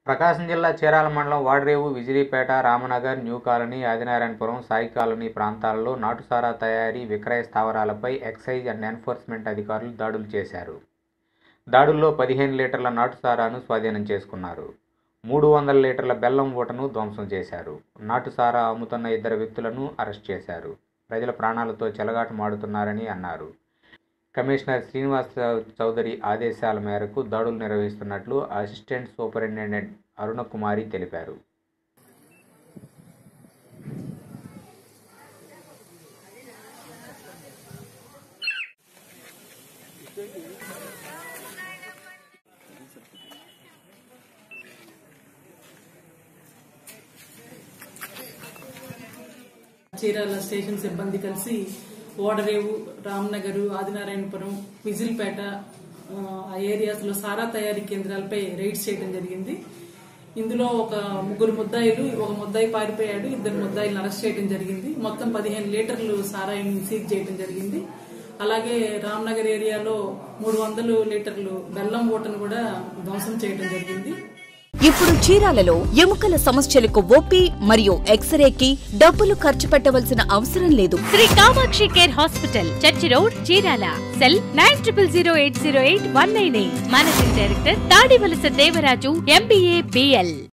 ప్రకాశం జిల్లా చీరాల మండలం Vadarevu Vijilipeta Ramanagar new colony Adinarayanapuram Sai colony ప్రాంతాల్లో నాటుసారా తయారీ విక్రయ స్థావరాలపై ఎక్సైజ్ అండ్ ఎన్ఫోర్స్మెంట్ అధికారులు దాడులు చేశారు దాడుల్లో పదిహేను లీటర్ల నాటుసారాను స్వాధీనం చేసుకున్నారు మూడు వందల లీటర్ల బెల్లం ఊటను ధ్వంసం చేశారు నాటుసారా అమ్ముతున్న ఇద్దరు వ్యక్తులను అరెస్ట్ చేశారు ప్రజల ప్రాణాలతో చెలగాటమాడుతున్నారని అన్నారు కమిషనర్ శ్రీనివాస్ చౌదరి ఆదేశాల మేరకు దాడులు నిర్వహిస్తున్నట్లు అసిస్టెంట్ సూపరింటెండెంట్ అరుణకుమారి తెలిపారు చీరాల స్టేషన్ సిబ్బంది కలిసి ఓడరేవు రామ్నగర్ ఆదినారాయణపురం విజిల్పేట ఆ, ఆ ఏరియాస్ లో సారా తయారీ కేంద్రాలపై రైడ్స్ చేయడం జరిగింది ఇందులో ఒక ముగ్గురు ముద్దాయిలు ఒక ముద్దాయి పారిపోయాడు ఇద్దరు ముద్దాయిలను అరెస్ట్ చేయడం జరిగింది మొత్తం పదిహేను లీటర్లు సారాయిని సీజ్ చేయడం జరిగింది అలాగే రామ్నగర్ ఏరియాలో మూడు వందలు లీటర్లు బెల్లం ఓటను కూడా ధ్వంసం చేయడం జరిగింది ఇప్పుడు చీరాలలో ఎముకల సమస్యలకు ఓపీ మరియు ఎక్స్రేకి డబ్బులు ఖర్చు పెట్టవలసిన అవసరం లేదు Sri Kamakshi care hospital church road Chirala cell nine triple zero eight zero eight one nine eight managing director Tadivalasa Devaraju MBA BL